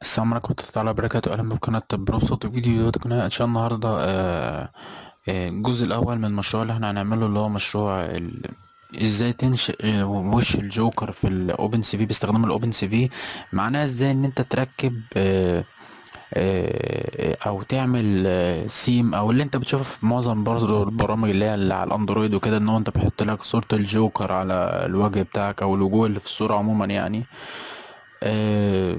السلام عليكم ورحمة الله وبركاته أهلا بكم في قناة طب صوت فيديو قناة إن شاء الله النهاردة آه، آه، الجزء الأول من المشروع اللي احنا هنعمله اللي هو مشروع ال... ازاي تنشئ آه، وش الجوكر في الاوبن سي في باستخدام الاوبن سي في معناها ازاي ان انت تركب آه، آه، او تعمل آه، سيم او اللي انت بتشوفه في معظم برضه البرامج اللي هي اللي على الاندرويد وكده ان هو انت بيحط لك صورة الجوكر على الوجه بتاعك او الوجوه اللي في الصورة عموما يعني آه،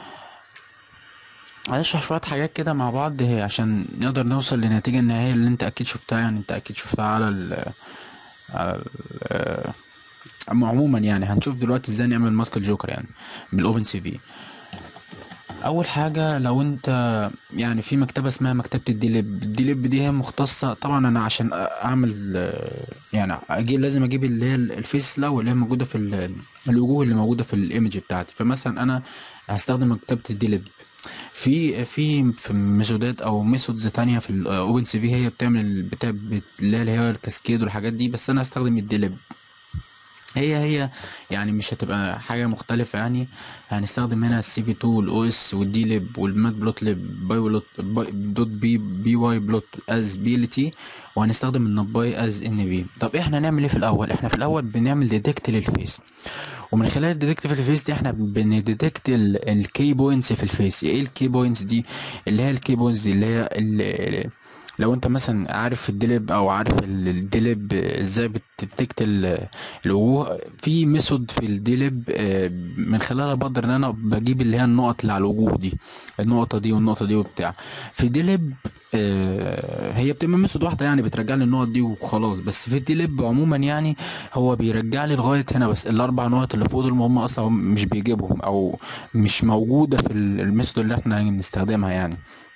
هنشرح شوية حاجات كده مع بعض عشان نقدر نوصل لنتيجة النهائية اللي انت اكيد شفتها يعني انت اكيد شفتها على ال على ال أما عموما يعني هنشوف دلوقتي ازاي نعمل ماسك الجوكر يعني بالاوبن سي في اول حاجة لو انت يعني في مكتبة اسمها مكتبة الديليب الديليب دي هي مختصة طبعا انا عشان اعمل آه، يعني اجيب لازم اجيب اللي هي الفيس الاول اللي هي موجودة في ال- الوجوه اللي موجودة في الايمج بتاعتي فمثلا انا هستخدم مكتبة الديليب في في في ميثودات او ميثودز تانية في الاوبن سي في هي بتعمل بتاع بت- اللي هي اللي هي الكاسكيد والحاجات دي بس انا هستخدم الديليب هي هي يعني مش هتبقى حاجة مختلفة يعني هنستخدم هنا السي في 2 والاو اس والدي ليب والمات بلوت ليب باي بلوت باي دوت بي بي واي بلوت از بي ال تي وهنستخدم النباي از ان في طب احنا نعمل ايه في الاول احنا في الاول بنعمل ديتكت للفيس ومن خلال الديتكت في الفيس دي احنا بنديتكت الكي بوينتس في الفيس ايه الكي بوينتس دي اللي هي الكي بوينتس دي اللي هي ال- لو انت مثلا عارف الديليب او عارف ال- الديليب ازاي بتديتكت ال- الوجوه في ميثود في الديليب آه، من خلالها بقدر ان انا بجيب اللي هي النقط اللي على الوجوه دي النقطة دي والنقطة دي وبتاع في ديليب آه، هي بتبقى ميثود واحدة يعني بترجع لي النقط دي وخلاص بس في الديليب عموما يعني هو بيرجع لي لغاية هنا بس الأربع نقط اللي فوق دول هم أصلا مش بيجيبهم أو مش موجودة في ال- الميثود اللي احنا هنستخدمها يعني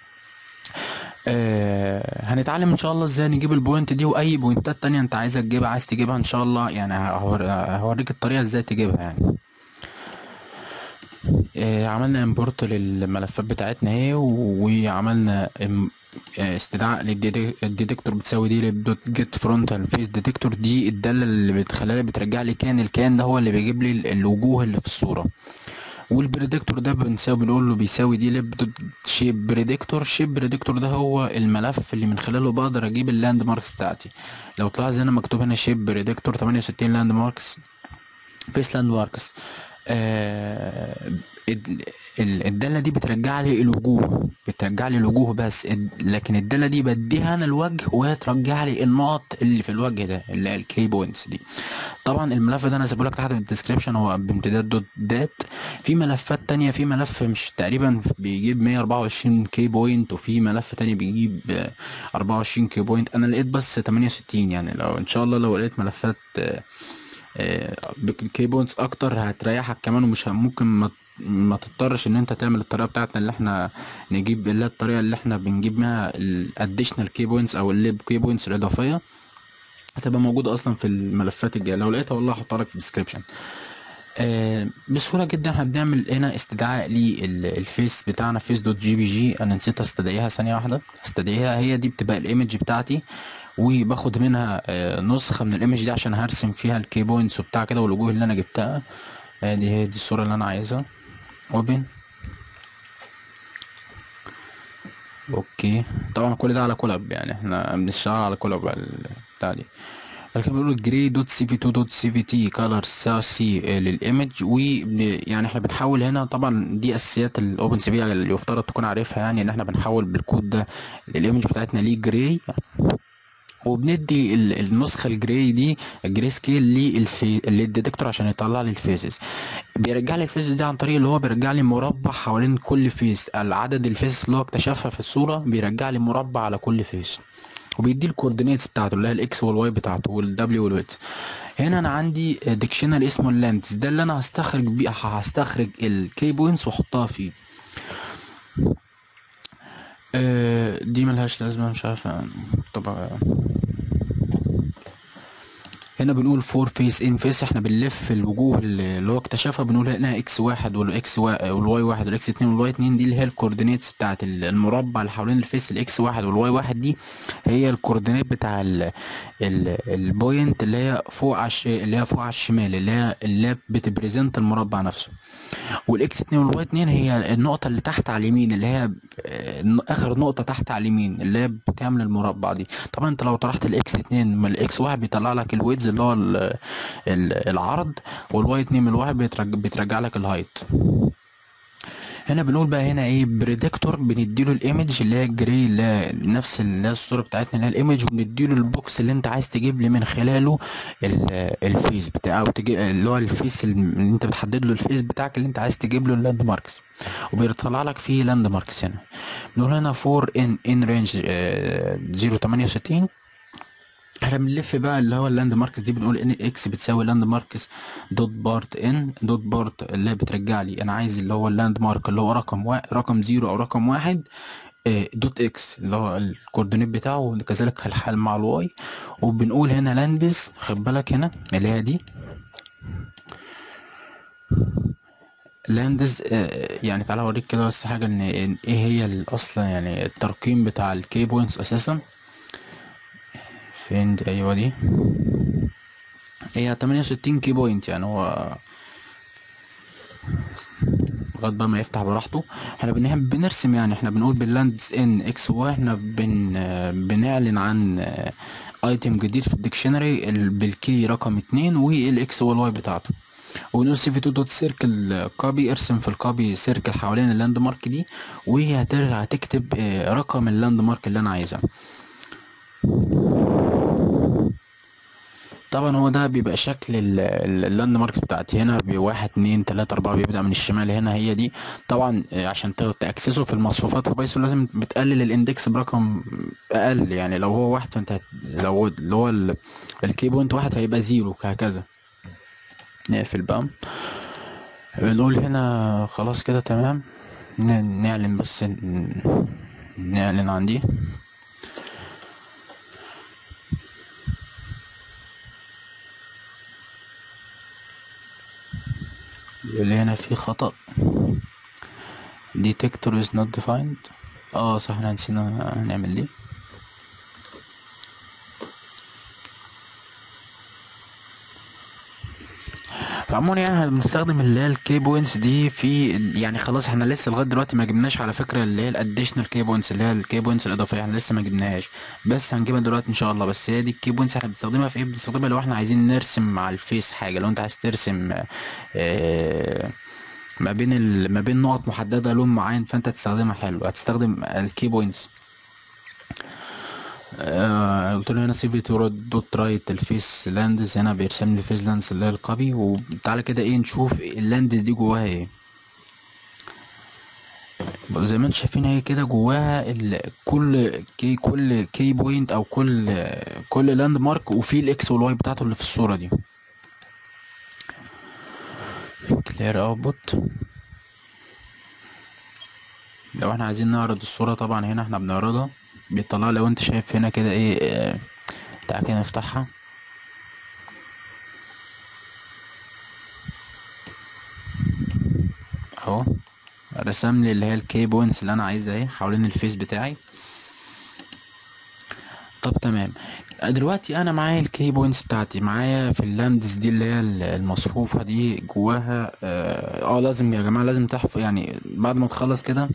آه هنتعلم ان شاء الله ازاي نجيب البوينت دي واي بوينتات تانية انت عايزها تجيبها عايز تجيبها ان شاء الله يعني هور- هوريك الطريقة ازاي تجيبها يعني آه عملنا امبورت للملفات بتاعتنا اهي وعملنا ام- آه، استدعاء للديتكتور بتساوي دي دوت جيت فرونتال فيس ديتكتور دي الدالة اللي بتخليها بترجع لي كان الكان ده هو اللي بيجيب لي ال- الوجوه اللي في الصورة والبريدكتور ده بنساوي بنقول له بيساوي دي لب دوت شيب بريدكتور شيب بريدكتور ده هو الملف اللي من خلاله بقدر اجيب اللاند ماركس بتاعتي لو تلاحظ هنا مكتوب هنا شيب بريدكتور 68 لاند ماركس فيس لاند ماركس آه ال- ال- الدالة دي بترجع لي الوجوه بترجع لي الوجوه بس ال- لكن الدالة دي بديها انا الوجه وهي ترجع لي النقط اللي في الوجه ده اللي هي الكي بوينتس دي طبعا الملف ده انا سيبه لك تحت في الديسكريبشن هو بامتداد دوت دات في ملفات تانية في ملف مش تقريبا بيجيب 124 كي بوينت وفي ملف تاني بيجيب آه، 24 كي بوينت انا لقيت بس 68 يعني لو ان شاء الله لو لقيت ملفات آه، بكي بوينتس اكتر هتريحك كمان ومش ه- ممكن ما ما تضطرش ان انت تعمل الطريقه بتاعتنا اللي احنا نجيب اللي هي الطريقه اللي احنا بنجيب بيها الاديشنال كي بوينتس او الليب كي بوينتس الاضافيه هتبقى موجوده اصلا في الملفات الجايه لو لقيتها والله هحطها لك في الديسكريبشن آه بسهوله جدا احنا بنعمل هنا استدعاء للفيس بتاعنا فيس دوت جي بي جي انا نسيت استدعيها ثانيه واحده استدعيها هي دي بتبقى الايمج بتاعتي وباخد منها آه نسخه من الايمج دي عشان هرسم فيها الكي بوينتس وبتاع كده والوجوه اللي انا جبتها آه دي هي دي الصوره اللي انا عايزها اوبن اوكي طبعا كل ده على كولاب يعني احنا بنشتغل على كولاب بتاع دي لكن بيقولوا جري دوت سي في 2 دوت سي في تي كالر سي للايمج و يعني احنا بنحول هنا طبعا دي اساسيات الاوبن سي في اللي يفترض تكون عارفها يعني ان احنا بنحول بالكود ده الايمج بتاعتنا ليه جراي وبندي ال- النسخه الجراي دي الجراي سكيل للفي... للديتكتور عشان يطلع لي الفيزز بيرجع لي الفيز دي عن طريق اللي هو بيرجع لي مربع حوالين كل فيز العدد الفيز اللي هو اكتشفها في الصوره بيرجع لي مربع على كل فيز وبيدي الكوردينيتس بتاعته اللي هي الاكس والواي بتاعته والدبليو والويت هنا انا عندي ديكشنري اسمه اللانتس ده اللي انا هستخرج بيه هستخرج الكي بوينتس واحطها فيه آه، دي ملهاش لازمه مش عارف طبعا هنا بنقول فور فيس ان فيس احنا بنلف الوجوه اللي اللي هو اكتشفها بنقول هنا اكس واحد والاكس والواي واحد والاكس اتنين والواي اتنين دي اللي هي الكوردينيتس بتاعت ال- المربع اللي حوالين الفيس الاكس واحد والواي واحد دي هي الكوردينيت بتاع ال ال البوينت اللي هي فوق على الش- اللي هي فوق على الشمال اللي هي اللي هي بتبريزنت المربع نفسه والاكس 2 والواي 2 هي النقطة اللي تحت على اليمين اللي هي آه، اخر نقطة تحت على اليمين اللي هي بتعمل المربع دي طبعا انت لو طرحت الاكس 2 من الاكس 1 بيطلع لك الويدز اللي هو ال- ال- العرض والواي 2 من الواحد بيترجع, بيترجع لك الهايت هنا بنقول بقى هنا ايه بريدكتور بنديله الايمج اللي هي الجري اللي هي نفس اللي هي الصوره بتاعتنا اللي هي الايمج وبنديله البوكس اللي انت عايز تجيب لي من خلاله ال- الفيس بتاع او تجيب اللي هو الفيس اللي انت بتحدد له الفيس بتاعك اللي انت عايز تجيب له اللاند ماركس وبيطلع لك فيه لاند ماركس هنا بنقول هنا 4 ان ان رينج 068 احنا بنلف بقى اللي هو اللاند ماركس دي بنقول ان اكس بتساوي لاند ماركس دوت بارت ان دوت بارت اللي هي بترجع لي انا عايز اللي هو اللاند مارك اللي هو رقم وا... رقم زيرو او رقم واحد آه، دوت اكس اللي هو الكوردينيت بتاعه وكذلك الحال مع الواي وبنقول هنا لاندز خد بالك هنا اللي هي دي لاندز آه، يعني تعالى اوريك كده بس حاجه ان إن ايه هي الاصل يعني الترقيم بتاع الكي بوينتس اساسا فين دي ايوه دي هي 68 كي بوينت يعني هو لغايه بقى ما يفتح براحته احنا بنحب بنرسم يعني احنا بنقول باللاندز ان اكس واي احنا بن بنعلن عن ايتم جديد في الديكشنري ال- بالكي رقم اتنين والاكس والواي بتاعته ونقول سي في تو دوت سيركل كوبي ارسم في الكوبي سيركل حوالين اللاند مارك دي وهي هترجع تكتب اه، رقم اللاند مارك اللي انا عايزها طبعا هو ده بيبقى شكل ال- ال- اللاند مارك بتاعتي هنا بواحد اتنين تلاتة اربعة بيبدأ من الشمال هنا هي دي طبعا آه، عشان ت- تأكسسه في المصفوفات في بايثون لازم بتقلل الاندكس برقم اقل يعني لو هو واحد فانت هت- لو اللي هو ال- الكي بوينت واحد هيبقى زيرو هكذا نقفل بقى بنقول هنا خلاص كده تمام ن- نعلن بس ن- نعلن عن دي يقول لي هنا في خطأ detector is not defined اه صح احنا نسينا نعمل دي فعموما يعني احنا بنستخدم اللي هي الكي بوينتس دي في يعني خلاص احنا لسه لغايه دلوقتي ما جبناش على فكره اللي هي الاديشنال كي بوينتس اللي هي الكي بوينتس الاضافيه احنا لسه ما جبناهاش بس هنجيبها دلوقتي ان شاء الله بس هي دي الكي بوينتس احنا بنستخدمها في ايه بنستخدمها لو احنا عايزين نرسم على الفيس حاجه لو انت عايز ترسم آه، ما بين ال... ما بين نقط محدده لون معين فانت تستخدمها حلو هتستخدم الكي بوينتس آه قلت له هنا سيفي دوت رايت الفيس لاندز هنا بيرسم لي فيس لاندز اللي هي الكوبي وتعالى كده ايه نشوف اللاندز دي جواها ايه زي ما انتم شايفين هي كده جواها ال... كل كي كل كي بوينت او كل كل لاند مارك وفيه الاكس والواي بتاعته اللي في الصوره دي كلير اوتبوت لو احنا عايزين نعرض الصورة طبعا هنا احنا بنعرضها بيطلع لو انت شايف هنا كده ايه اه، تعالى كده نفتحها اهو رسم لي اللي هي الكي بوينتس اللي انا عايزها اهي حوالين الفيس بتاعي طب تمام دلوقتي انا معايا الكي بوينتس بتاعتي معايا في اللاندز دي اللي هي المصفوفة دي جواها اه آه، لازم يا جماعة لازم تحفظ يعني بعد ما تخلص كده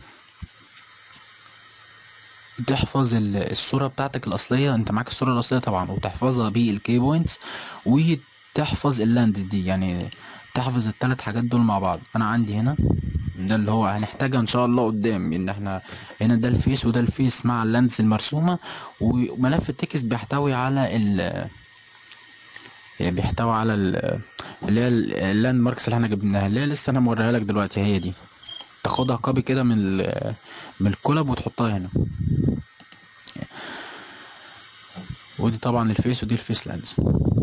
تحفظ ال- الصورة بتاعتك الأصلية أنت معاك الصورة الأصلية طبعا وتحفظها بالكي بوينتس وتحفظ اللاند دي يعني تحفظ التلات حاجات دول مع بعض أنا عندي هنا ده اللي هو هنحتاجها إن شاء الله قدام إن احنا هنا ده الفيس وده الفيس مع اللاندز المرسومة وملف التكست بيحتوي على ال بيحتوي على ال اللي هي ال- اللاند ماركس اللي احنا جبناها اللي هي لسه أنا موريها لك دلوقتي هي دي تاخدها كوبي كده من ال- من الكولاب وتحطها هنا ودي طبعا الفيس ودي الفيس لاندز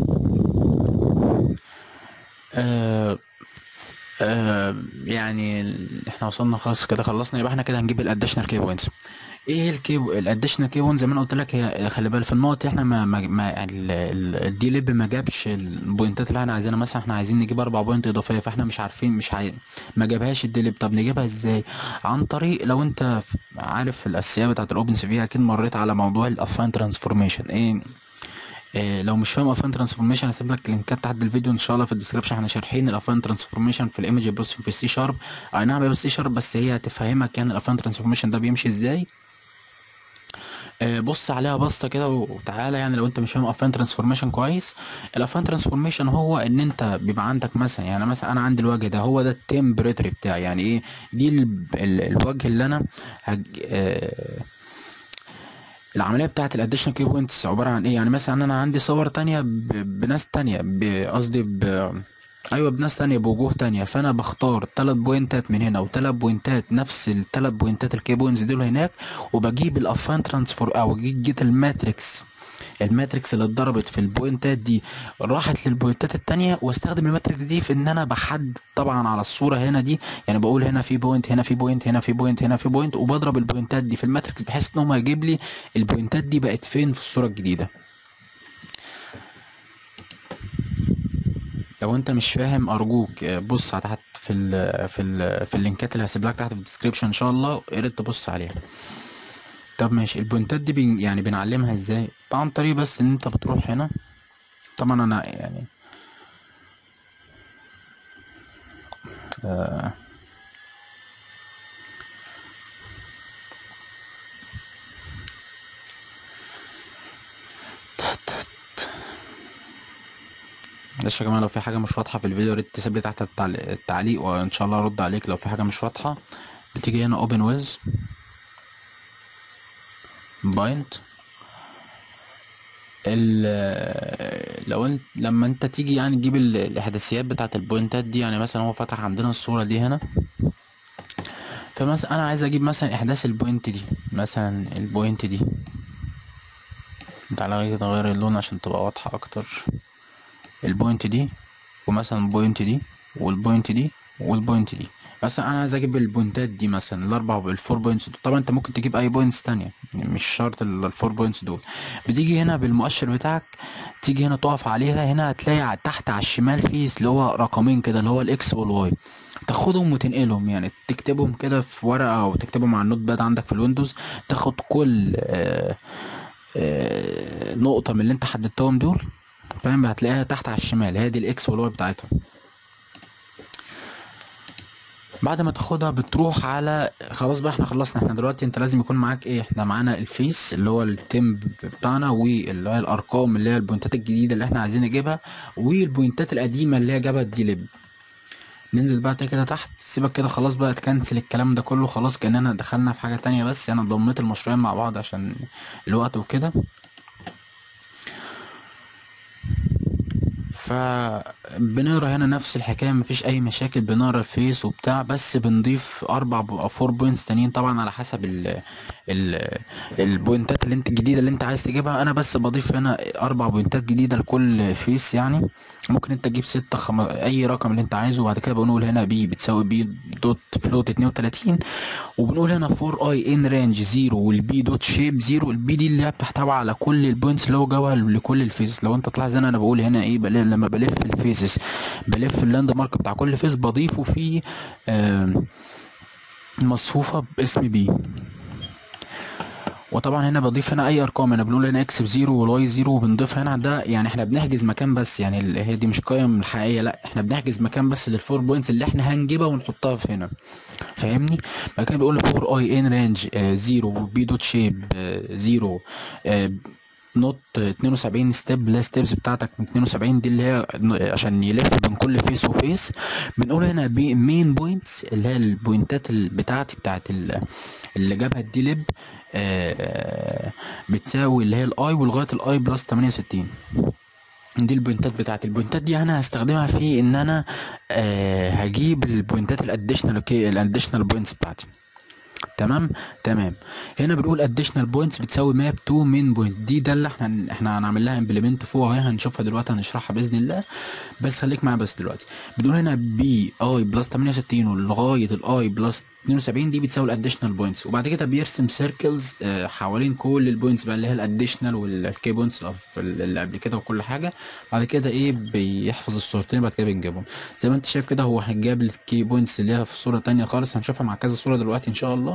آه آه يعني ال- احنا وصلنا خلاص كده خلصنا يبقى احنا كده هنجيب الاديشنال كي بوينتس ايه الكي الاديشنال كي بوينت زي ما انا قلت لك هي خلي بالك في النقط احنا ما ما, ما ال- ال- الدي ليب ما جابش البوينتات اللي احنا عايزينها مثلا احنا عايزين نجيب اربع بوينت اضافيه فاحنا مش عارفين مش عاي... ما جابهاش الدي ليب طب نجيبها ازاي عن طريق لو انت ف- عارف الاساسيات بتاعت الاوبن سي في اكيد مريت على موضوع الافاين ترانسفورميشن ايه آه لو مش فاهم افان ترانسفورميشن هسيب لك لينكات تحت الفيديو ان شاء الله في الديسكربشن احنا شارحين الافان ترانسفورميشن في الايمج بروسيسنج في السي شارب اي نعم هي بالسي شارب بس هي هتفهمك يعني الافان ترانسفورميشن ده بيمشي ازاي آه، بص عليها بسطه كده وتعالى يعني لو انت مش فاهم افان ترانسفورميشن كويس الافان ترانسفورميشن هو ان انت بيبقى عندك مثلا يعني مثلا انا عندي الوجه ده هو ده التمبريتري بتاعي يعني ايه دي ال ال الوجه اللي انا هج... آه العمليه بتاعه الاديشنال كي بوينتس عباره عن ايه يعني مثلا انا عندي صور تانية ب... بناس تانية ب- قصدي ب... ايوه بناس تانية بوجوه تانية فانا بختار تلات بوينتات من هنا وتلات بوينتات نفس التلات بوينتات الكي بوينتس دول هناك وبجيب الافان ترانسفور او اجيب جيت الماتريكس الماتريكس اللي اتضربت في البوينتات دي راحت للبوينتات التانية واستخدم الماتريكس دي في ان انا بحدد طبعا على الصورة هنا دي يعني بقول هنا في بوينت هنا في بوينت هنا في بوينت هنا في بوينت وبضرب البوينتات دي في الماتريكس بحيث ان هو يجيب لي البوينتات دي بقت فين في الصورة الجديدة لو انت مش فاهم ارجوك آه، بص على تحت في ال في ال في اللينكات اللي هسيب لك تحت في الديسكريبشن ان شاء الله يا ريت تبص عليها طب ماشي البوينتات دي بن يعني بنعلمها ازاي عن طريق بس ان انت بتروح هنا طبعا انا يعني آه معلش يا جماعه لو في حاجه مش واضحه في الفيديو يا ريت تسيب لي تحت التعليق, التعليق وان شاء الله ارد عليك لو في حاجه مش واضحه بتيجي هنا open with bind ال لو انت لما انت تيجي يعني تجيب ال- الاحداثيات بتاعه البوينتات دي يعني مثلا هو فتح عندنا الصوره دي هنا فمثلا انا عايز اجيب مثلا احداث البوينت دي مثلا البوينت دي تعالى كده اغير اللون عشان تبقى واضحه اكتر البوينت دي ومثلا البوينت دي والبوينت دي والبوينت دي مثلا انا عايز اجيب البوينتات دي مثلا الاربع الفور بوينتس دول طبعا انت ممكن تجيب اي بوينتس تانية يعني مش شرط ال- الفور بوينتس دول بتيجي هنا بالمؤشر بتاعك تيجي هنا تقف عليها هنا هتلاقي ع- تحت على الشمال في اللي هو رقمين كده اللي هو الاكس والواي تاخدهم وتنقلهم يعني تكتبهم كده في ورقة او تكتبهم على النوت باد عندك في الويندوز تاخد كل آه آه نقطة من اللي انت حددتهم دول فاهم هتلاقيها تحت على الشمال هي دي الاكس والواي بتاعتهم بعد ما تاخدها بتروح على خلاص بقى احنا خلصنا احنا دلوقتي انت لازم يكون معاك ايه احنا معانا الفيس اللي هو التيم بتاعنا واللي هي الارقام اللي هي البوينتات الجديده اللي احنا عايزين نجيبها والبوينتات القديمه اللي هي جابها دي لب ننزل بقى كده تحت سيبك كده خلاص بقى تكنسل الكلام ده كله خلاص كاننا دخلنا في حاجه تانية بس انا ضميت المشروعين مع بعض عشان الوقت وكده فبنقرا هنا نفس الحكايه مفيش اي مشاكل بنقرا الفيس وبتاع بس بنضيف اربع او فور بوينتس تانيين طبعا على حسب ال ال البوينتات اللي انت الجديده اللي انت عايز تجيبها انا بس بضيف هنا اربع بوينتات جديده لكل فيس يعني ممكن انت تجيب ستة خم... اي رقم اللي انت عايزه وبعد كده بنقول هنا بي بتساوي بي دوت فلوت 32 وبنقول هنا فور اي ان رينج زيرو والبي دوت شيب زيرو البي دي اللي هي بتحتوي على كل البوينتس اللي هو جابها لكل الفيس لو انت تلاحظ هنا انا بقول هنا ايه بل... لما بلف الفيسز بلف اللاند مارك بتاع كل فيس بضيفه فيه آم، مصفوفة باسم بي وطبعا هنا بضيف هنا اي ارقام هنا بنقول هنا اكس بزيرو والواي زيرو وبنضيفها هنا ده يعني احنا بنحجز مكان بس يعني ال- هي دي مش قيم الحقيقيه لا احنا بنحجز مكان بس للفور بوينتس اللي احنا هنجيبها ونحطها في هنا فاهمني بعد كده بيقول فور اي ان رينج زيرو بي دوت شيب زيرو نوت 72 ستيب اللي هي ستيبس بتاعتك من 72 دي اللي هي ن- عشان يلف بين كل فيس وفيس بنقول هنا بي مين بوينتس اللي هي البوينتات ال- بتاعتي بتاعت ال- اللي جابها الدي ليب آه، بتساوي اللي هي الاي ولغايه الاي بلس 68 دي البوينتات بتاعتي البوينتات دي انا هستخدمها في ان انا آه هجيب البوينتات الاديشنال الاديشنال بوينتس بتاعتي تمام تمام هنا بنقول additional points بتساوي ماب تو مين بوينتس دي ده اللي احنا احنا هنعمل لها امبلمنت فوق اهي هنشوفها دلوقتي هنشرحها باذن الله بس خليك معايا بس دلوقتي بنقول هنا بي اي بلس 68 ولغايه الاي بلس 72 دي بتساوي الاديشنال بوينتس وبعد كده بيرسم سيركلز حوالين كل البوينتس بقى اللي هي الاديشنال والكي بوينتس اللي قبل كده وكل حاجه بعد كده ايه بيحفظ الصورتين بعد كده بنجيبهم زي ما انت شايف كده هو جاب الكي بوينتس اللي هي في صوره تانية خالص هنشوفها مع كذا صوره دلوقتي ان شاء الله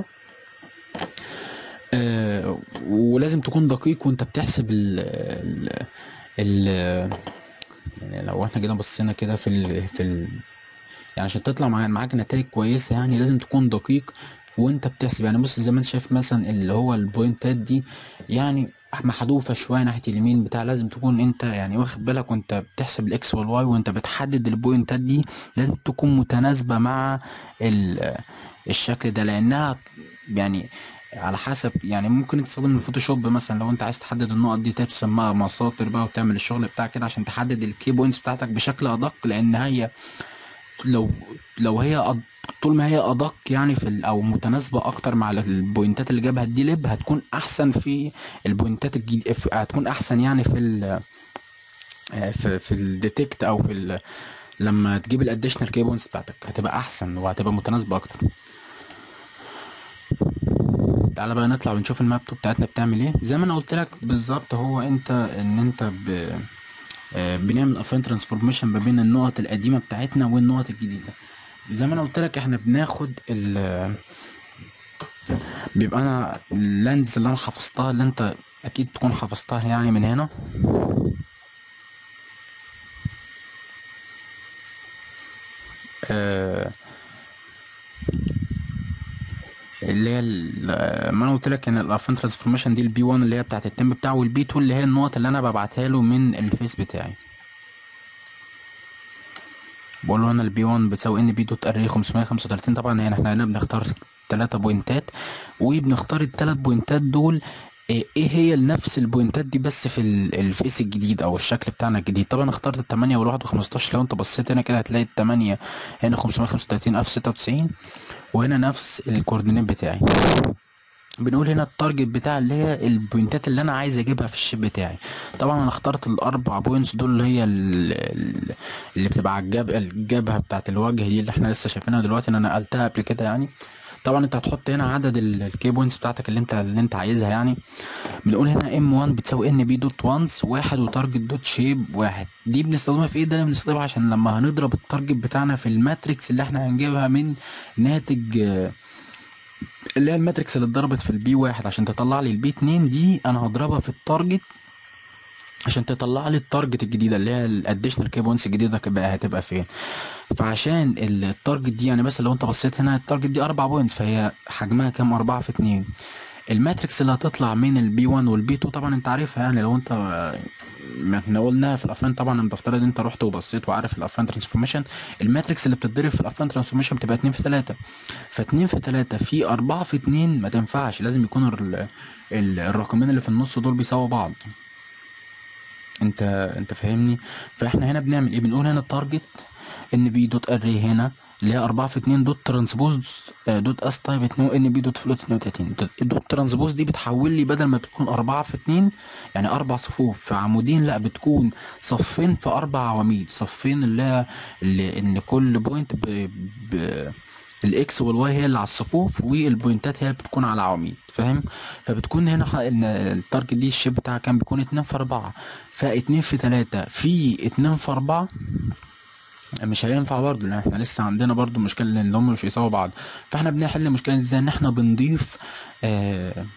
آه ولازم تكون دقيق وانت بتحسب ال ال ال يعني لو احنا جينا بصينا كده في ال في ال يعني عشان تطلع مع- معاك نتائج كويسة يعني لازم تكون دقيق وانت بتحسب يعني بص زي ما انت شايف مثلا اللي هو البوينتات دي يعني محذوفة شوية ناحية اليمين بتاع لازم تكون انت يعني واخد بالك وانت بتحسب الاكس والواي وانت بتحدد البوينتات دي لازم تكون متناسبة مع ال- الشكل ده لانها يعني على حسب يعني ممكن تستخدم الفوتوشوب مثلا لو انت عايز تحدد النقط دي ترسم بقى مساطر بقى وتعمل الشغل بتاعك كده عشان تحدد الكي بوينتس بتاعتك بشكل ادق لان هي لو لو هي أد... طول ما هي ادق يعني في ال... او متناسبه اكتر مع البوينتات اللي جابها الدي ليب هتكون احسن في البوينتات الجديد في... هتكون احسن يعني في ال... آه، في في الديتكت او في ال... لما تجيب الاديشنال كي بوينتس بتاعتك هتبقى احسن وهتبقى متناسبه اكتر تعالى بقى نطلع ونشوف الماب بتاعتنا بتعمل ايه زي ما انا قلت لك بالظبط هو انت ان انت ب... آه، بنعمل افين ترانسفورميشن ما بين النقط القديمه بتاعتنا والنقط الجديده زي ما انا قلت لك احنا بناخد ال بيبقى انا اللاندز اللي انا حفظتها اللي انت اكيد تكون حفظتها يعني من هنا آه، اللي هي ال- ما انا قلت لك ان الافين ترانسفورميشن دي البي 1 اللي هي بتاعت التم بتاعه والبي 2 اللي هي النقط اللي انا ببعتها له من الفيس بتاعي بقول له انا البي 1 بتساوي ان بي دوت اري 535 طبعا يعني احنا هنا بنختار ثلاثة بوينتات وبنختار الثلاث بوينتات دول ايه إيه هي نفس البوينتات دي بس في ال- الفيس الجديد او الشكل بتاعنا الجديد طبعا اخترت التمانية والواحد وخمستاشر لو انت بصيت هنا كده هتلاقي التمانية هنا 535 اف 96 وهنا نفس الكوردينيت بتاعي بنقول هنا التارجت بتاع اللي هي البوينتات اللي انا عايز اجيبها في الشيب بتاعي طبعا انا اخترت الاربع بوينتس دول اللي هي ال- ال- اللي بتبقى على الجاب الجبهه بتاعت الوجه دي اللي احنا لسه شايفينها دلوقتي انا نقلتها قبل كده يعني طبعا انت هتحط هنا عدد الكي بوينتس بتاعتك اللي انت اللي انت عايزها يعني بنقول هنا ام 1 بتساوي ان بي دوت وانس واحد وتارجت دوت شيب واحد دي بنستخدمها في ايه ده اللي بنستخدمها عشان لما هنضرب التارجت بتاعنا في الماتريكس اللي احنا هنجيبها من ناتج آه، اللي هي الماتريكس اللي اتضربت في البي واحد عشان تطلع لي البي اتنين دي انا هضربها في التارجت عشان تطلع لي التارجت الجديده اللي هي الاديشنال كي بوينتس الجديده بقى هتبقى فين فعشان التارجت دي يعني بس لو انت بصيت هنا التارجت دي اربع بوينتس فهي حجمها كام اربعة في اتنين الماتريكس اللي هتطلع من البي 1 والبي 2 طبعا انت عارفها يعني لو انت ما احنا قلناها في الافان طبعا انا بفترض انت رحت وبصيت وعارف الافان ترانسفورميشن الماتريكس اللي بتتضرب في الافان ترانسفورميشن بتبقى 2 في 3 ف2 في 3 في 4 في 2 ما تنفعش لازم يكون ال... ال... الرقمين اللي في النص دول بيساووا بعض انت انت فاهمني فاحنا هنا بنعمل ايه بنقول هنا التارجت ان بي دوت اري هنا اللي هي 4 في 2 دوت ترانسبوز آه، دوت اس تايب 2 ان بي دوت فلوت 32 دوت- الدوت ترانسبوز دي بتحول لي بدل ما بتكون 4 في 2 يعني اربع صفوف في عمودين لا بتكون صفين في اربع عواميد صفين اللي هي اللي ان كل بوينت ب... ب... الاكس والواي هي اللي على الصفوف والبوينتات هي اللي بتكون على العواميد فاهم فبتكون هنا ح- ان التارجت دي الشيب بتاعها كان بيكون 2 في 4 ف2 في 3 في 2 في 4 مش هينفع برضه لان احنا لسه عندنا برضه مشكله لان هم مش هيساووا بعض فاحنا بنحل المشكله دي ازاي ان احنا بنضيف آه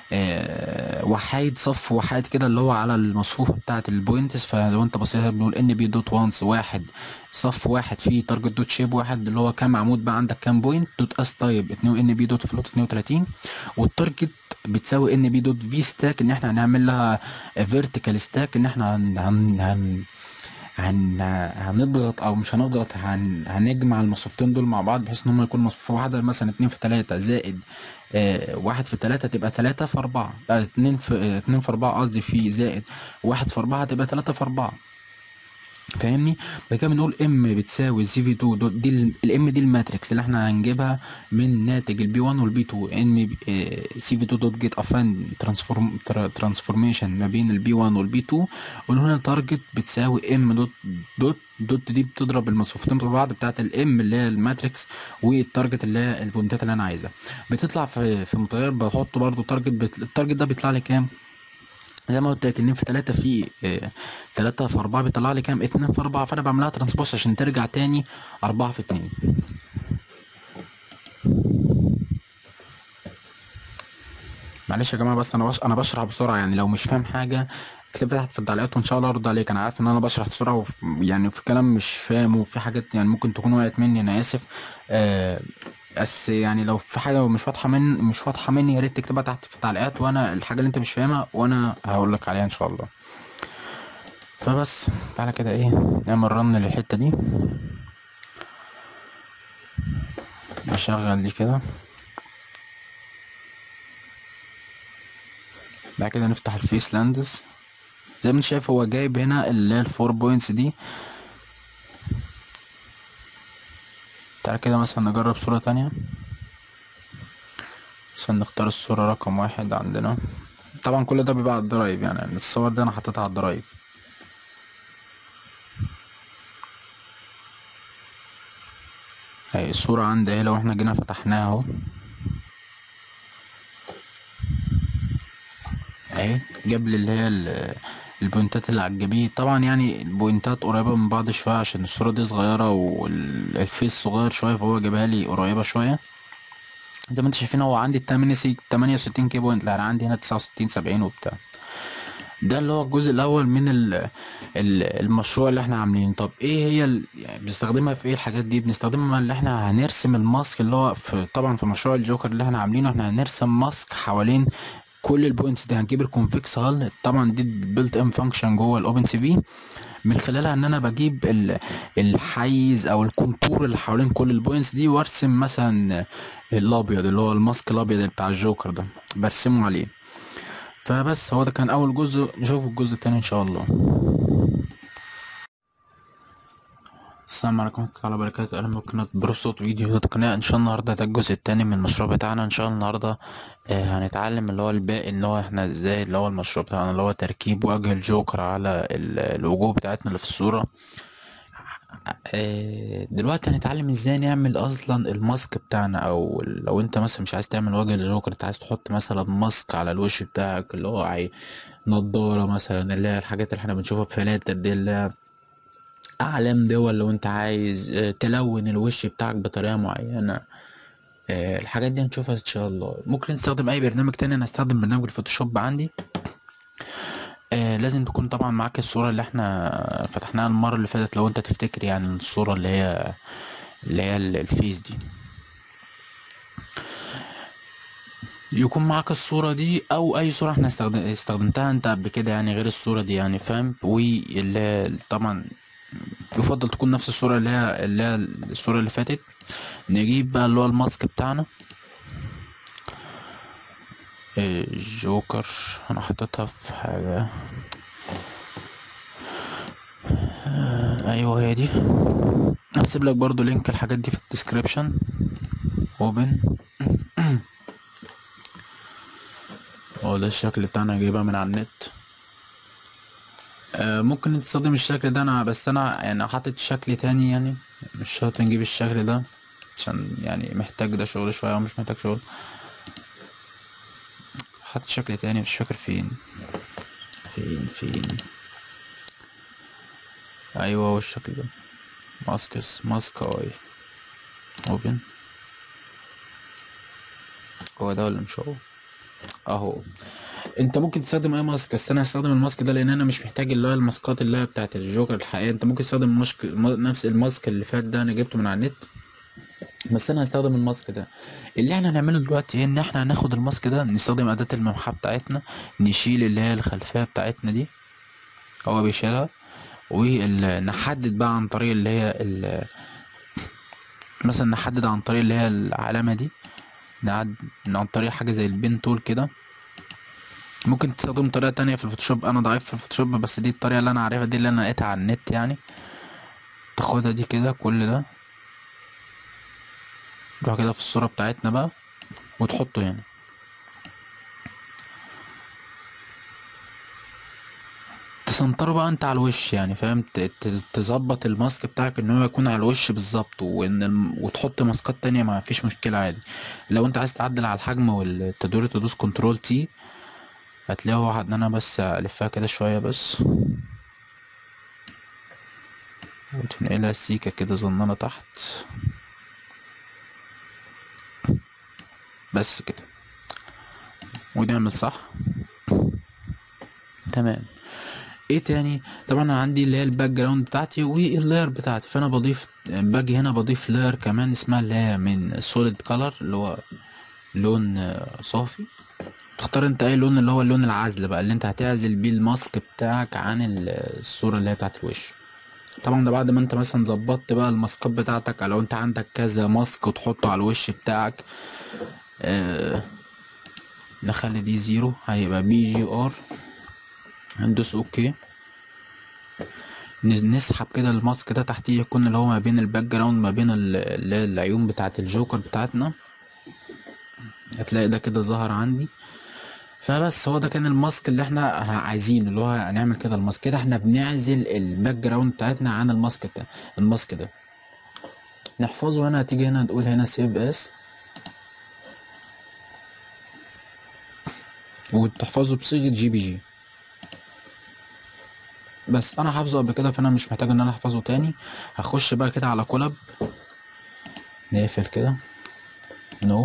آه وحايد صف وحايد كده اللي هو على المصفوفه بتاعه البوينتس فلو انت بصيت بنقول ان بي دوت وانس واحد صف واحد فيه تارجت دوت شيب واحد اللي هو كام عمود بقى عندك كام بوينت دوت اس تايب 2 ان بي دوت فلوت 32 والتارجت بتساوي ان بي دوت في ستاك ان احنا هنعمل لها فيرتيكال ستاك ان احنا هن هن, هن هن... هنضغط او مش هنضغط هن... هنجمع المصفوفتين دول مع بعض بحيث ان هم يكونوا مصفوفة واحدة مثلا اتنين في تلاتة زائد آه واحد في تلاتة تبقى تلاتة في اربعة آه اتنين في آه اتنين في اربعة قصدي في زائد واحد في اربعة تبقى تلاتة في اربعة فاهمني بعد كده بنقول ام بتساوي سي في 2 دوت دي الام دي الماتريكس اللي احنا هنجيبها من ناتج البي 1 والبي 2 ام سي في 2 دوت جيت افان ترانسفورم ترانسفورميشن ما بين البي 1 والبي 2 وهنا تارجت بتساوي ام دوت دوت دوت دي بتضرب المصفوفتين في بعض بتاعت الام اللي هي الماتريكس والتارجت اللي هي البوينتات اللي انا عايزها بتطلع في في متغير بحط برضو تارجت بت... التارجت ده بيطلع لي كام زي ما قلت لك 2 في 3 في 3 في 4 بيطلع لي كام 2 في 4 فانا بعملها ترانسبوز عشان ترجع تاني 4 في 2 معلش يا جماعه بس انا بش... انا بشرح بسرعه يعني لو مش فاهم حاجه اكتب لي تحت في التعليقات وان شاء الله ارد عليك انا عارف ان انا بشرح بسرعه وف... يعني في كلام مش فاهم وفي حاجات يعني ممكن تكون وقعت مني انا اسف آه بس يعني لو في حاجه مش واضحه من مش واضحه مني يا ريت تكتبها تحت في التعليقات وانا الحاجه اللي انت مش فاهمها وانا هقول لك عليها ان شاء الله فبس تعالى كده ايه نعمل رن للحته دي نشغل دي كده بعد كده نفتح الفيس لاندز زي ما انت شايف هو جايب هنا اللي هي الفور بوينتس دي تعالى كده مثلا نجرب صورة تانية مثلا نختار الصورة رقم واحد عندنا طبعا كل ده بيبقى على الدرايف يعني الصور دي انا حطيتها على الدرايف اهي الصورة عندي اهي لو احنا جينا فتحناها اهو اهي جاب لي اللي هي ال- البوينتات اللي على الجبين طبعا يعني البوينتات قريبة من بعض شوية عشان الصورة دي صغيرة والفيس صغير شوية فهو جابها لي قريبة شوية زي ما انتوا شايفين هو عندي التمانية سي تمانية وستين كي بوينت لا انا عندي هنا تسعة وستين سبعين وبتاع ده اللي هو الجزء الاول من ال ال المشروع اللي احنا عاملينه طب ايه هي ال... يعني بنستخدمها في ايه الحاجات دي بنستخدمها اللي احنا هنرسم الماسك اللي هو في طبعا في مشروع الجوكر اللي احنا عاملينه احنا هنرسم ماسك حوالين كل البوينتس دي هنجيب الكونفكس هال طبعا دي بيلت ان فانكشن جوه الاوبن سي في من خلالها ان انا بجيب ال- الحيز او الكونتور اللي حوالين كل البوينتس دي وارسم مثلا الابيض اللي هو الماسك الابيض بتاع الجوكر ده برسمه عليه فبس هو ده كان اول جزء نشوف الجزء التاني ان شاء الله السلام عليكم ورحمة الله وبركاته أهلا بكم قناة بروف صوت فيديو تقنية إن شاء الله النهاردة ده الجزء التاني من المشروع بتاعنا إن شاء الله النهاردة آه هنتعلم اللي هو الباقي اللي هو احنا ازاي اللي هو المشروع بتاعنا اللي هو تركيب وجه الجوكر على ال- الوجوه بتاعتنا اللي في الصورة آه دلوقتي هنتعلم ازاي نعمل اصلا الماسك بتاعنا او لو انت مثلا مش عايز تعمل وجه الجوكر انت عايز تحط مثلا ماسك على الوش بتاعك اللي هو عاي- نضارة مثلا اللي هي الحاجات اللي احنا بنشوفها في فلاتر دي اللي هي اعلام دول لو انت عايز آه، تلون الوش بتاعك بطريقه معينه آه، الحاجات دي هنشوفها ان شاء الله ممكن نستخدم اي برنامج تاني انا استخدم برنامج الفوتوشوب عندي آه لازم تكون طبعا معاك الصوره اللي احنا فتحناها المره اللي فاتت لو انت تفتكر يعني الصوره اللي هي اللي هي ال- الفيس دي يكون معاك الصورة دي أو أي صورة احنا استخدم... استخدمتها انت قبل كده يعني غير الصورة دي يعني فاهم واللي هي طبعا يفضل تكون نفس الصورة اللي هي اللي هي الصورة اللي فاتت نجيب بقى اللي هو الماسك بتاعنا إيه، الجوكر انا حطيتها في حاجة آه، ايوه هي دي هسيب لك برضو لينك الحاجات دي في الديسكريبشن اوبن هو ده الشكل بتاعنا جايبها من على النت آه، ممكن تستخدم الشكل ده انا بس انا يعني حاطط شكل تاني يعني مش شرط نجيب الشكل ده عشان يعني محتاج ده شغل شوية ومش محتاج شغل حاطط شكل تاني مش فاكر فين فين فين ايوه هو الشكل ده ماسكس ماسك اي اوبن هو ده ولا مش هو اهو انت ممكن تستخدم اي ماسك بس انا هستخدم الماسك ده لان انا مش محتاج اللي هو الماسكات اللي هي بتاعت الجوكر الحقيقيه انت ممكن تستخدم الماسك الم- نفس الماسك اللي فات ده انا جبته من على النت بس انا هستخدم الماسك ده اللي احنا هنعمله دلوقتي ايه ان احنا هناخد الماسك ده نستخدم اداة الممحى بتاعتنا نشيل اللي هي الخلفية بتاعتنا دي هو بيشيلها ونحدد بقى عن طريق اللي هي ال- مثلا نحدد عن طريق اللي هي العلامة دي نعد عن طريق حاجة زي البين تول كده ممكن تستخدم طريقة تانية في الفوتوشوب انا ضعيف في الفوتوشوب بس دي الطريقة اللي انا عارفها دي اللي انا لقيتها على النت يعني تاخدها دي كده كل ده تروح كده في الصورة بتاعتنا بقى وتحطه هنا تسنطره بقى انت على الوش يعني فاهم ت- ت- تظبط الماسك بتاعك ان هو يكون على الوش بالظبط وان الم... وتحط ماسكات تانية ما فيش مشكلة عادي لو انت عايز تعدل على الحجم والتدوير تدوس كنترول تي هتلاقيه واحد ان انا بس الفها كده شوية بس وتنقلها سيكة كده زنانة تحت بس كده ونعمل صح تمام ايه تاني طبعا انا عندي اللي هي الباك جراوند بتاعتي واللاير بتاعتي فانا بضيف باجي هنا بضيف لاير كمان اسمها اللي هي من سوليد كلر اللي هو لون آه، صافي تختار انت اي لون اللي هو اللون العزل بقى اللي انت هتعزل بيه الماسك بتاعك عن ال- الصورة اللي هي بتاعت الوش طبعا ده بعد ما انت مثلا ظبطت بقى الماسكات بتاعتك او لو انت عندك كذا ماسك وتحطه على الوش بتاعك آه نخلي دي زيرو هيبقى بي جي ار هندوس اوكي نس- نسحب كده الماسك ده تحتيه يكون اللي هو ما بين الباك جراوند ما بين ال- اللي هي العيون بتاعت الجوكر بتاعتنا هتلاقي ده كده ظهر عندي فبس هو ده كان الماسك اللي احنا ه- عايزينه اللي هو هنعمل كده الماسك كده احنا بنعزل الباك جراوند بتاعتنا عن الماسك ده الماسك ده نحفظه هنا هتيجي هنا تقول هنا سيف اس وتحفظه بصيغة جي بي جي بس انا حافظه قبل كده فانا مش محتاج ان انا احفظه تاني هخش بقى كده على كولاب نقفل كده نو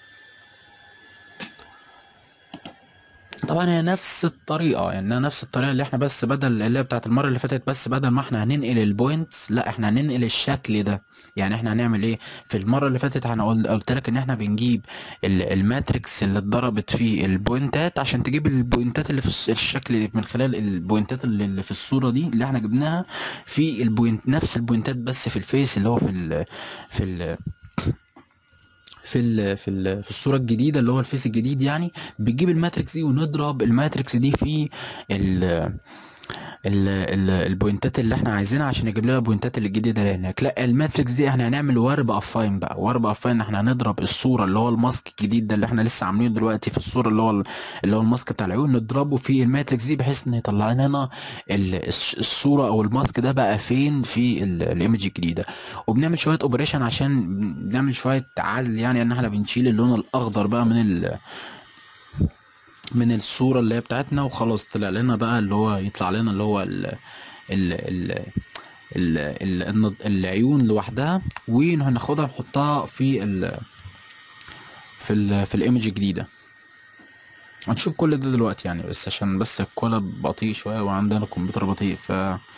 طبعا هي نفس الطريقة يعني نفس الطريقة اللي احنا بس بدل اللي هي بتاعت المرة اللي فاتت بس بدل ما احنا هننقل البوينتس لا احنا هننقل الشكل ده يعني احنا هنعمل ايه في المرة اللي فاتت انا قل- قلت لك ان احنا بنجيب ال- الماتريكس اللي اتضربت فيه البوينتات عشان تجيب البوينتات اللي في الس- الشكل من خلال البوينتات اللي اللي في الصورة دي اللي احنا جبناها في البوينت نفس البوينتات بس في الفيس اللي هو في ال في ال في ال في ال في الصوره الجديده اللي هو الفيس الجديد يعني بتجيب الماتريكس دي ونضرب الماتريكس دي في ال ال ال البوينتات اللي احنا عايزينها عشان يجيب لنا البوينتات اللي الجديده اللي هناك لا الماتريكس دي احنا هنعمل ورب افاين بقى ورب افاين احنا هنضرب الصوره اللي هو الماسك الجديد ده اللي احنا لسه عاملينه دلوقتي في الصوره اللي هو ال- اللي هو الماسك بتاع العيون نضربه في الماتريكس دي بحيث ان يطلع لنا ال- الص- الصوره او الماسك ده بقى فين في ال- الايمج الجديده وبنعمل شويه اوبريشن عشان بنعمل شويه عزل يعني ان احنا بنشيل اللون الاخضر بقى من ال من الصورة اللي هي بتاعتنا وخلاص طلع لنا بقى اللي هو يطلع لنا اللي هو ال ال ال ال ال النض- العيون لوحدها وهناخدها نحطها في ال في ال في الايمج الجديدة هنشوف كل ده دلوقتي يعني بس عشان بس الكولاب بطيء شوية وعندنا الكمبيوتر بطيء ف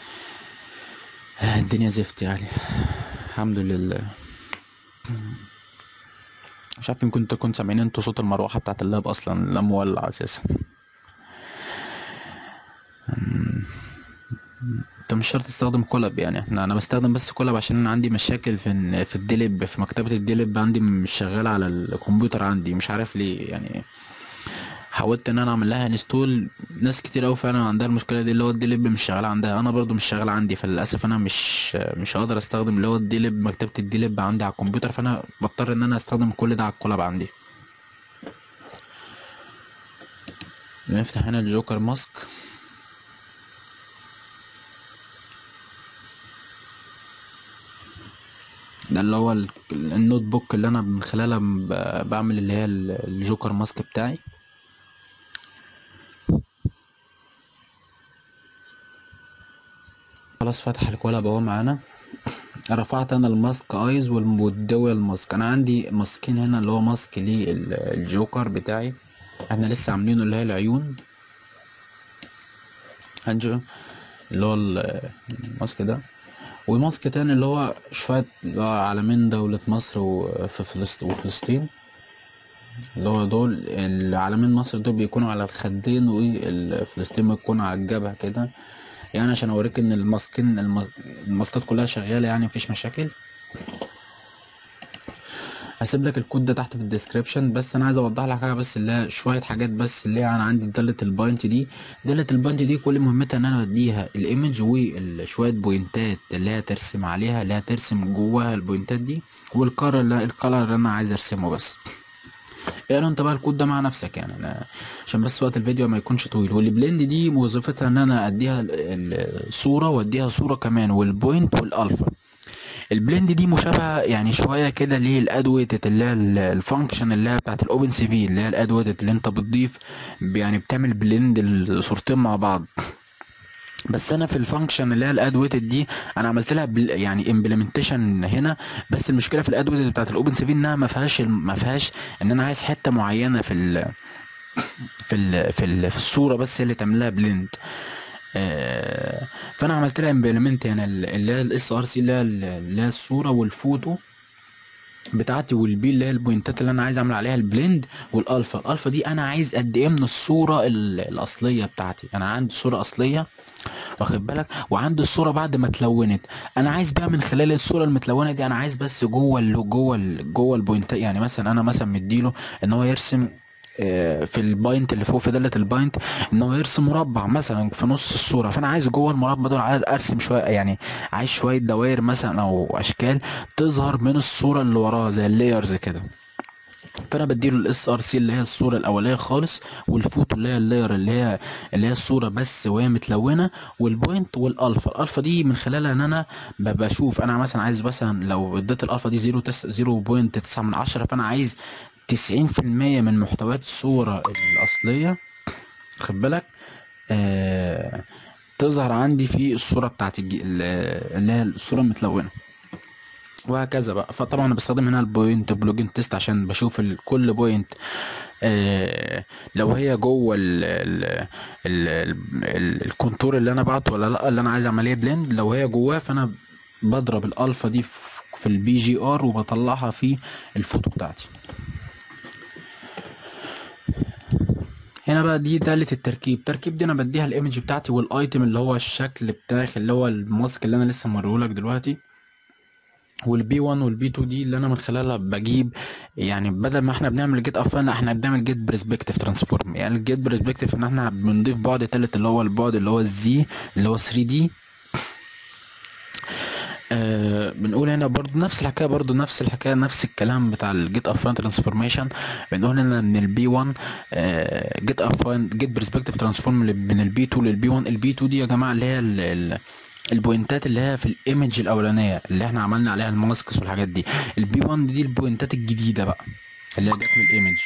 الدنيا زفت يعني الحمد لله مش عارف يمكن انتوا كنتوا سامعين انتوا صوت المروحة بتاعت اللاب اصلا لا مولع اساسا انت مش شرط تستخدم كولاب يعني احنا انا بستخدم بس كولاب عشان انا عندي مشاكل في ان- في الديليب في مكتبة الديليب عندي مش شغالة على الكمبيوتر عندي مش عارف ليه يعني حاولت ان انا اعمل لها انستول ناس كتير قوي فعلا عندها المشكله دي اللي هو الديليب مش شغال عندها انا برضو مش شغال عندي فللاسف انا مش مش هقدر استخدم اللي هو الديليب مكتبه الديليب عندي على الكمبيوتر فانا بضطر ان انا استخدم كل ده على الكولاب عندي نفتح هنا الجوكر ماسك ده اللي هو ال- النوت بوك اللي انا من خلالها ب- بعمل اللي هي ال- الجوكر ماسك بتاعي خلاص فتح الكولاب اهو معانا رفعت انا الماسك ايز والم- والدول ماسك انا عندي ماسكين هنا اللي هو ماسك للجوكر بتاعي احنا لسه عاملينه اللي هي العيون هنجو اللي هو ال- الماسك ده وماسك تاني اللي هو شوية اللي هو علمين دولة مصر وفي فلسطين وفلسطين اللي هو دول العلمين مصر دول بيكونوا على الخدين والفلسطين بتكون على الجبهة كده يعني عشان اوريك ان الماسكين الم- الماسكات كلها شغالة يعني مفيش مشاكل هسيب لك الكود ده تحت في الديسكريبشن بس انا عايز اوضح لك حاجه بس اللي هي شويه حاجات بس اللي هي انا عندي داله الباينت دي داله الباينت دي كل مهمتها ان انا بديها الايمج وشويه بوينتات اللي هي ترسم عليها اللي هي ترسم جواها البوينتات دي والكلر اللي الكلر اللي انا عايز ارسمه بس اقرا انت بقى الكود ده مع نفسك يعني انا عشان بس وقت الفيديو ما يكونش طويل والبلند دي وظيفتها ان انا اديها ال- ال- الصوره واديها صوره كمان والبوينت والالفا البلند دي مشابهه يعني شويه كده للادويتد اللي هي ال- الفانكشن اللي هي بتاعت الاوبن سي في اللي هي الادويتد اللي انت بتضيف ب- يعني بتعمل بلند الصورتين مع بعض بس انا في الفانكشن اللي هي الادويتد دي انا عملت لها بل يعني امبلمنتيشن هنا بس المشكله في الادويتد بتاعت الاوبن سي في انها ما فيهاش ما فيهاش ان انا عايز حته معينه في ال في ال في, ال في الصوره بس هي اللي تعمل لها بلند آه، فانا عملت لها امبلمنت يعني اللي هي الاس ار سي اللي هي اللي هي الصوره والفوتو بتاعتي والبي اللي هي البوينتات اللي انا عايز اعمل عليها البلند والالفا الالفا دي انا عايز قد ايه من الصوره ال- الاصليه بتاعتي انا عندي صوره اصليه واخد بالك وعندي الصوره بعد ما اتلونت انا عايز بقى من خلال الصوره المتلونه دي انا عايز بس جوه ال جوه ال جوه البوينتات يعني مثلا انا مثلا مديله ان هو يرسم آه، في الباينت اللي فوق في دالة الباينت ان هو يرسم مربع مثلا في نص الصورة فانا عايز جوه المربع دول عايز ارسم شوية يعني عايز شوية دوائر مثلا او اشكال تظهر من الصورة اللي وراها زي اللايرز كده فانا بديله الاس ار سي اللي هي الصوره الاوليه خالص والفوتو اللي هي اللاير اللي هي اللي هي الصوره بس وهي متلونه والبوينت والالفا الالفا دي من خلالها ان انا ب- بشوف انا مثلا عايز مثلا لو اديت الالفا دي 0 0.9 من عشرة فانا عايز 90% من محتويات الصوره الاصليه خد بالك آه تظهر عندي في الصوره بتاعت الج- ال- اللي هي الصوره المتلونه وهكذا بقى فطبعا انا بستخدم هنا البوينت بلوجن تيست عشان بشوف ال- كل بوينت آه لو هي جوه ال ال ال ال الكونتور اللي انا بعته ولا لا اللي انا عايز اعمل عليه بلند لو هي جواه فانا بضرب الالفا دي في في البي جي ار وبطلعها في الفوتو بتاعتي هنا بقى دي دالة التركيب التركيب دي انا بديها الايمج بتاعتي والايتم اللي هو الشكل بتاعي اللي هو الماسك اللي انا لسه موريهولك دلوقتي والبي 1 والبي 2 دي اللي انا من خلالها بجيب يعني بدل ما احنا بنعمل جيت اب لا احنا بنعمل جيت برسبكتيف ترانسفورم يعني الجيت برسبكتيف ان احنا بنضيف بعد تالت اللي هو البعد اللي هو الزي اللي هو 3 دي آه بنقول هنا برضو نفس الحكايه برضو نفس الحكايه نفس الكلام بتاع الجيت اب ترانسفورميشن بنقول هنا من البي 1 جيت اب جيت برسبكتيف ترانسفورم من البي 2 للبي 1 البي 2 دي يا جماعه اللي هي ال- ال- البوينتات اللي هي في الايمج الاولانيه اللي احنا عملنا عليها الماسكس والحاجات دي البي 1 دي البوينتات الجديده بقى اللي هي جت من الايمج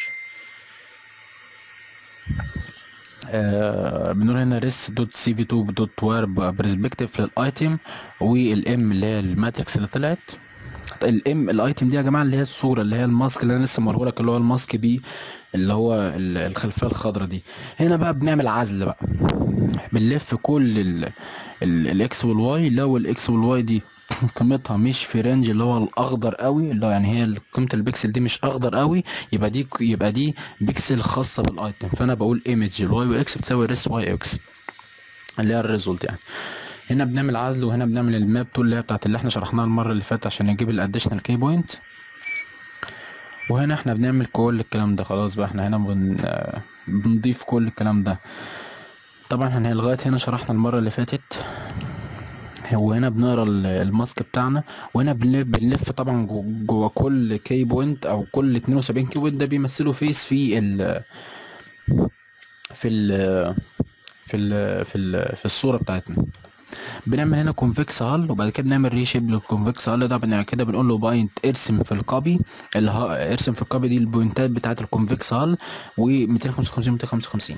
آه بنقول هنا ريس دوت سي في 2 دوت وير برسبكتيف للايتم والام اللي هي الماتريكس اللي طلعت الام الايتم دي يا جماعه اللي هي الصوره اللي هي الماسك اللي انا لسه موريهولك اللي هو الماسك بي اللي هو ال- الخلفيه الخضراء دي هنا بقى بنعمل عزل بقى بنلف كل ال ال الاكس والواي لو الاكس والواي دي قيمتها مش في رينج اللي هو الاخضر قوي اللي هو يعني هي قيمه البكسل دي مش اخضر قوي يبقى دي يبقى دي بكسل خاصه بالايتم فانا بقول ايمج الواي واكس بتساوي ريس واي اكس اللي هي الريزولت يعني هنا بنعمل عزل وهنا بنعمل الماب تول اللي هي بتاعت اللي احنا شرحناها المره اللي فاتت عشان نجيب الاديشنال كي بوينت وهنا احنا بنعمل كل الكلام ده خلاص بقى احنا هنا بن... آه، بنضيف كل الكلام ده طبعا احنا لغايه هنا شرحنا المره اللي فاتت وهنا بنقرا ال- الماسك بتاعنا وهنا بنلف, بنلف طبعا جو- جوه كل كي بوينت او كل 72 كي بوينت ده بيمثلوا فيس في ال في ال في ال في ال في الصوره بتاعتنا بنعمل هنا كونفكس هال وبعد كده بنعمل ريشيب للكونفكس هال ده بعد كده بنقول له باينت ارسم في الكوبي اللي ه- ارسم في الكوبي دي البوينتات بتاعت الكونفكس هال و255 255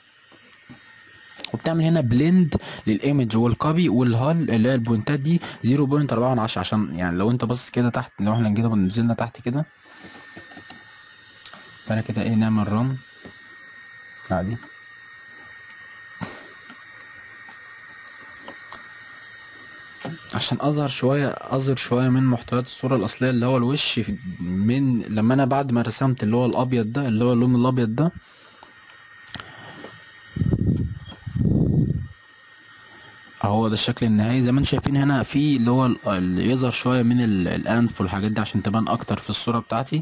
وبتعمل هنا بلند للايمج والكوبي والهال اللي هي البوينتات دي 0.4 عشان يعني لو انت باصص كده تحت لو احنا كده نزلنا تحت كده فانا كده ايه نعمل رن عادي عشان اظهر شويه اظهر شويه من محتويات الصوره الاصليه اللي هو الوش في- من لما انا بعد ما رسمت اللي هو الابيض ده اللي هو اللون الابيض ده اهو ده الشكل النهائي زي ما انتم شايفين هنا في اللي هو ال- اللي يظهر شويه من ال- الانف والحاجات دي عشان تبان اكتر في الصوره بتاعتي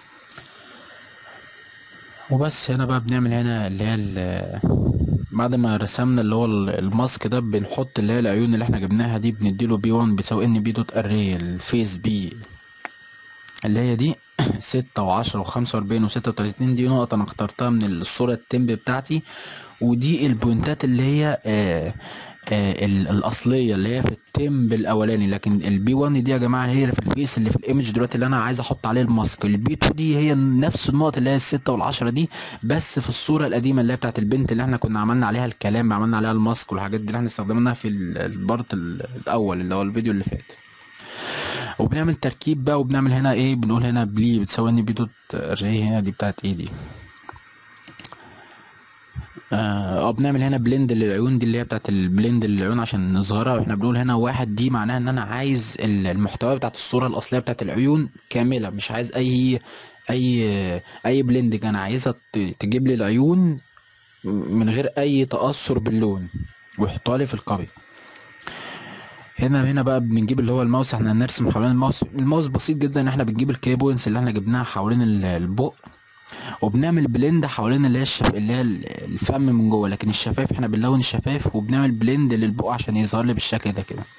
وبس هنا بقى بنعمل هنا اللي هي ال- بعد ما رسمنا اللي هو ال- الماسك ده بنحط اللي هي العيون اللي احنا جبناها دي بنديله بي 1 بيساوي ان بي دوت اري الفيس بي اللي هي دي ستة وعشرة وخمسة وأربعين وستة وتلاتين دي نقطة أنا اخترتها من الصورة التمب بتاعتي ودي البوينتات اللي هي آه آه ال- الأصلية اللي هي في التمب الأولاني لكن البي 1 دي يا جماعة هي اللي في الفيس اللي في الإيمج دلوقتي اللي أنا عايز أحط عليه الماسك البي 2 دي هي نفس النقط اللي هي الستة والعشرة دي بس في الصورة القديمة اللي هي بتاعت البنت اللي احنا كنا عملنا عليها الكلام عملنا عليها الماسك والحاجات دي اللي احنا استخدمناها في ال- البارت ال- الأول اللي هو الفيديو اللي فات وبنعمل تركيب بقى وبنعمل هنا ايه بنقول هنا بلي بتساوي ان بي دوت ري هنا دي بتاعت ايه دي اه آه، بنعمل هنا بلند للعيون دي اللي هي بتاعت البلند للعيون عشان نصغرها واحنا بنقول هنا واحد دي معناها ان انا عايز ال- المحتوى بتاعت الصورة الاصلية بتاعت العيون كاملة مش عايز اي اي اي بلندنج انا عايزها ت- تجيب لي العيون من غير اي تأثر باللون ويحطها لي في الكوبي هنا هنا بقى بنجيب اللي هو الماوس احنا هنرسم حوالين الماوس الماوس بسيط جدا ان احنا بنجيب الكي بوينتس اللي احنا جبناها حوالين ال- البق وبنعمل بلند حوالين اللي هي الشف... اللي هي ال- الفم من جوه لكن الشفايف احنا بنلون الشفايف وبنعمل بلند للبق عشان يظهر لي بالشكل ده كده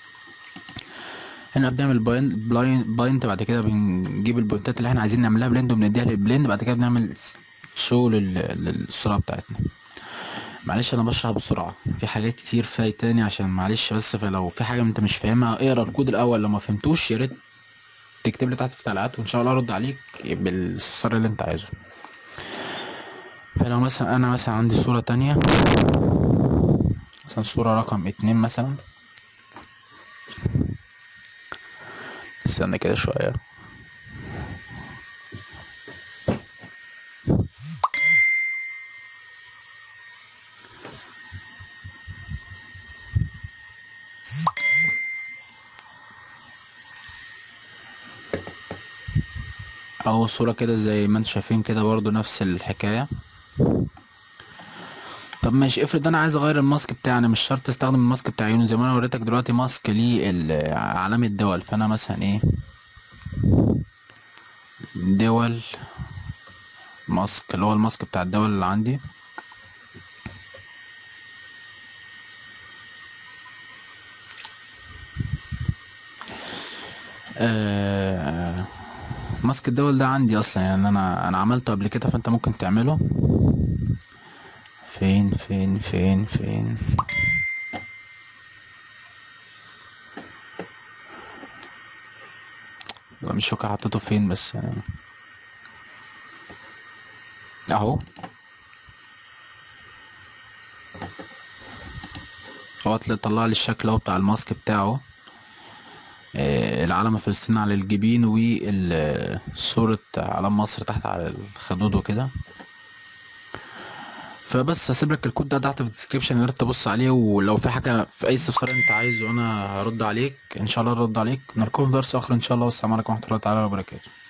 هنا بنعمل بايند بلاين بايند بعد كده بنجيب البوينتات اللي احنا عايزين نعملها بلند وبنديها للبلند بعد كده بنعمل شو لل... للصورة بتاعتنا معلش انا بشرح بسرعة في حاجات كتير فايتاني عشان معلش بس فلو في حاجة انت مش فاهمها اقرا الكود الاول لو ما فهمتوش يا ريت تكتب لي تحت في التعليقات وان شاء الله ارد عليك بالسر اللي انت عايزه فلو مثلا انا مثلا عندي صورة تانية مثلا صورة رقم اتنين مثلا استنى كده شوية اهو صورة كده زي ما انتم شايفين كده برضو نفس الحكاية طب ماشي افرض انا عايز اغير الماسك بتاعي انا مش شرط استخدم الماسك بتاع عيون زي ما انا وريتك دلوقتي ماسك ليه ال- علامة دول فانا مثلا ايه دول ماسك اللي هو الماسك بتاع الدول اللي عندي آه ماسك الدول ده عندي اصلا يعني انا انا عملته قبل كده فانت ممكن تعمله فين فين فين فين لا مش فاكر حطيته فين بس آه، اهو هو طل- طلع لي الشكل اهو بتاع الماسك بتاعه آه، العلم الفلسطيني على الجبين وصورة علم مصر تحت على الخدود وكده فبس هسيب لك الكود ده تحت في الديسكريبشن يا ريت تبص عليه ولو في حاجة في أي استفسار أنت عايزه أنا هرد عليك إن شاء الله هرد عليك نلقاكم في درس آخر إن شاء الله والسلام عليكم ورحمة الله تعالى وبركاته